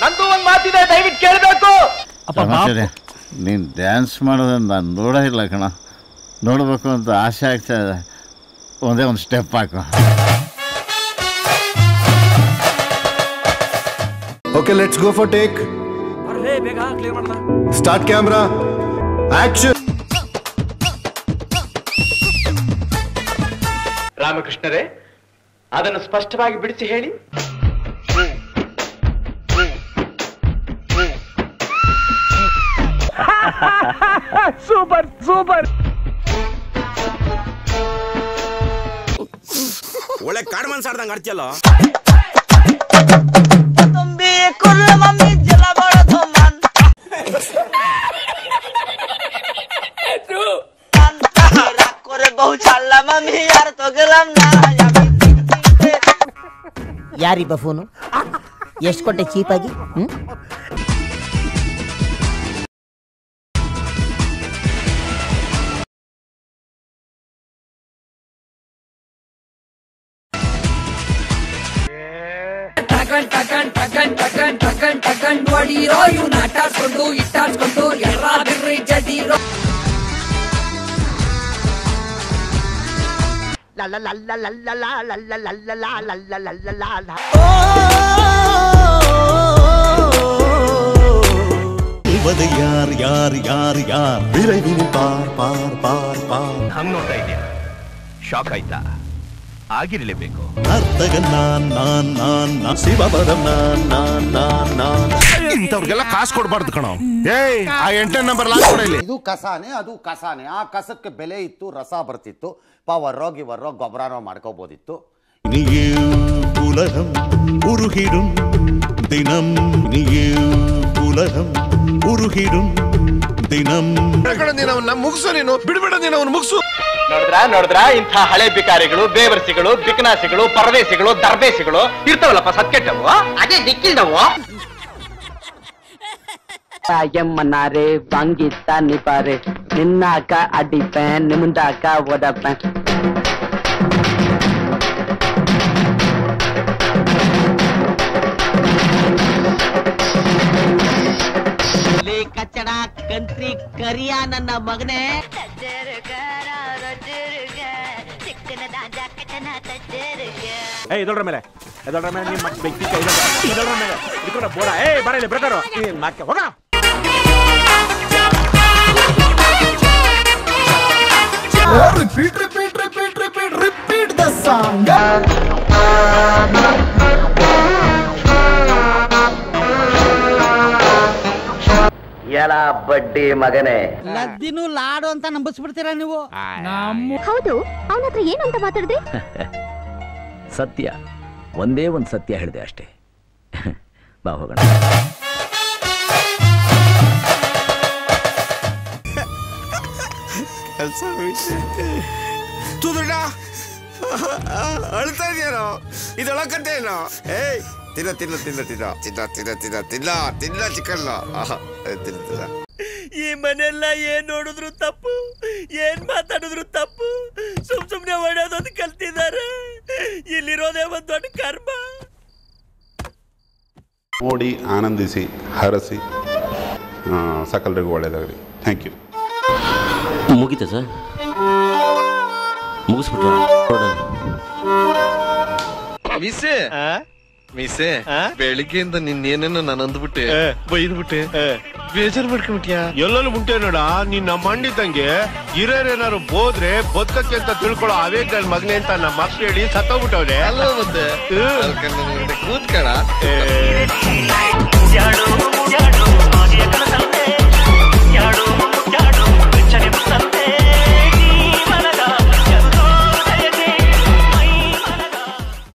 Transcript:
ನಂದು ಒಂದ್ ಮಾತಿದೆ ದಯವಿಟ್ಟು ಕೇಳಬೇಕು ಸಮಾಚಾರ ನೀನು ಡ್ಯಾನ್ಸ್ ಮಾಡೋದನ್ನ ನಾನು ನೋಡೇ ಇಲ್ಲ ಕಣ ನೋಡಬೇಕು ಅಂತ ಆಸೆ ಆಗ್ತಾ ಇದೆ ಒಂದೇ ಒಂದು ಸ್ಟೆಪ್ ಹಾಕು okay let's go for take start camera action ರಾಮಕೃಷ್ಣರೇ ಅದನ್ನು ಸ್ಪಷ್ಟವಾಗಿ ಬಿಡಿಸಿ ಹೇಳಿ ಸೂಪರ್ ಸೂಪರ್ ಒಳ್ಳೆ ಕಾಡು ಮನ್ಸಾಡ್ದಂಗೆ ಆಡ್ತಿಯಲ್ಲ ತುಂಬಿ ಕುರ್ಲ ಮಮ್ಮಿ ಜಲ ಬಡದು ಮನ್ রাগ করে বউ ছাড়লাম আমি আর তো গেলাম না আমি চিনতে ಯಾರಿಬ್ಬ ಫೋನು ಎಷ್ಟು ಕೊಟ್ಟೆ ಚೀಪಾಗಿ ಹ್ಞೂ ಟಕನ್ ಟಕನ್ ಟಕನ್ ಟಕನ್ ಟಕನ್ ಟಕನ್ ಹೊಡೀರೋ ಇವ್ನ ಆಟಾಡ್ಸ್ಕೊಂಡು ಇಟ್ಟಾಡ್ಸ್ಕೊಂಡು ಎಲ್ಲಾದಿರ್ರಿ ಜಡೀರೋ ಇವರು ಯಾರ್ ಯಾರ್ ಯಾರ್ ಯಾರ್ ವಿರವಿನಿ ಪಾರ್ ಪಾರ್ ಪಾರ್ ಪಾರ್ ಹಂಗ್ ನೋಡ್ತಾ ಇದೆಯಾ ಶಾಕ್ ಆಯ್ತಾ ಆಗಿರ್ಲೇಬೇಕು ಅರ್ಥಗ ನಾನ್ ನಾನ್ ನಾನ್ ನಾನ್ ಶಿವಬರಂ ನಾನ್ ನಾನ್ ನಾನ್ ನಾನ್ ಇಂಥವ್ರಿಗೆಲ್ಲ ಕಾಸು ಕೊಡ್ಬಾರ್ದು ಕಣೋ ಏಯ್ ಆ ಎಂಟನೇ ನಂಬರ್ ಲಾಸ್ಟ್ ಕೊಡ ಇಲ್ಲಿ ಇದು ಕಸಾನೆ ಅದು ಕಸಾನೆ ಆ ಕಸಕ್ಕೆ ಬೆಲೆ ಇತ್ತು ರಸ ಬರ್ತಿತ್ತು ಪವರ್ರೋ ಗಿವರ್ರೋ ಗೊಬ್ಬರನೋ ಮಾಡ್ಕೋಬೋದಿತ್ತು நீயே உலகம் உருகிடும் தினம் நீயே உலகம் உருகிடும் தினம் ನೀನು ಅವನ್ನ ಮುಗಿಸು ನೀನು ಬಿಡ್ಬೇಡ ನೀನು ಅವನು ಮುಗಿಸು ನೋಡಿದ್ರ ನೋಡಿದ್ರ ಇಂಥ ಹಳೆ ಬಿಕಾರಿಗಳು ಬೇವರ್ಸಿಗಳು ಬಿಕನಾಸಿಗಳು ಪರದೇಸಿಗಳು ದರ್ಬೇಸಿಗಳು ಇರ್ತಾವಲ್ಲಪ್ಪ ಸತ್ಕೆಟ್ಟವು ಅದೇ ದಿಕ್ಕಿಲ್ದವು ಎಮ್ಮನಾರೆ ಬಂಗಿತ್ತ ನಿಪಾರೆ ನಿನ್ನಾಕ ಅಡಿಪೇನ್ ನಿಮ್ದಾಕ ಓದಪೇನ್ ಕಚ್ಚಡ ಕಂತ್ರಿ ಕರಿಯ ನನ್ನ ಮಗನೇ ಏ ಇದೊಳ್ರ ಮೇಲೆ ಇದೊಳ್ರ ಮೇಲೆ ನಿಮ್ಮ ವ್ಯಕ್ತಿ ಕೈ ಇದೊಳ್ರ ಮೇಲೆ ಇದೊಳ್ರ ಬೋಡ ಏ ಬರಲಿ ಬ್ರದರು ಮಾಕೆ ಹೋಗ repeat repeat repeat repeat repeat the song ಎಲ ಬಡ್ಡಿ ಮಗನೇ ಲದ್ದಿನೂ ಲಾಡು ಅಂತ ನಂಬಿಸ್ಬಿಡ್ತೀರಾ ನೀವು ಹೌದು ಅವನ ಹತ್ರ ಏನು ಅಂತ ಮಾತಾಡಿದ್ರಿ ಸತ್ಯ ಒಂದೇ ಒಂದು ಸತ್ಯ ಹೇಳಿದೆ ಅಷ್ಟೇ ಬಾ ಹೋಗೋಣ ತುದುಡ ಅಳ್ತಾ ಇದೆಯೇನೋ ಇದೊಳಕಂತೆ ಏನೋ ಏಯ್ ತಿನ್ನ ತಿನ್ನ ತಿನ್ನ ತಿನ್ನ ತಿನ್ನ ತಿನ್ನ ತಿನ್ನ ತಿನ್ನ ತಿನ್ನ ಚಿಕನ್ ತಿನ್ನ ತಿನ್ನ ಈ ಮನೆಲ್ಲ ಏನ್ ನೋಡಿದ್ರು ತಪ್ಪು ಏನ್ ಮಾತಾಡಿದ್ರು ತಪ್ಪು ಸುಮ್ ಸುಮ್ನೆ ಹೊಡೆಯೋದೊಂದು ಕಲ್ತಿದ್ದಾರೆ ಇಲ್ಲಿರೋದೇ ಒಂದ್ ದೊಡ್ಡ ಕರ್ಮ ನೋಡಿ ಆನಂದಿಸಿ ಹರಸಿ ಆ, ಸಕಲರಿಗೂ ಒಳ್ಳೆಯದಾಗಲಿ ಥ್ಯಾಂಕ್ ಯು ಮುಗಿತ ಸರ್ ಮುಗಿಸ್ಬಿಟ್ರ ಮಿಸೆ ಮಿಸೆ ಬೆಳಿಗ್ಗೆಯಿಂದ ನಿನ್ನೇನೇನೋ ನಾನು ಅಂದ್ಬಿಟ್ಟೆ ಬೈದ್ಬಿಟ್ಟೆ ಬೇಜಾರು ಮಾಡ್ಕೊಂಬಿಟ್ಯಾ ಎಲ್ಲೆಲ್ಲೂ ಮುಂಟೆ ನೋಡ ನಿನ್ನ ಮಂಡಿದಂಗೆ ಹಿರಿಯರೇನಾರು ಬೋದ್ರೆ ಬದುಕಕ್ಕೆ ಅಂತ ತಿಳ್ಕೊಳ್ಳೋ ಅವೇಗ್ ನನ್ ಮಗನೆ ಅಂತ ನಮ್ಮ ಮಕ್ಳು ಹೇಳಿ ಸತ್ತೋಗ್ಬಿಟ್ಟವ್ರೆ ಅಲ್ಲ ಮತ್ತೆ ಕೂತ್ಕಣ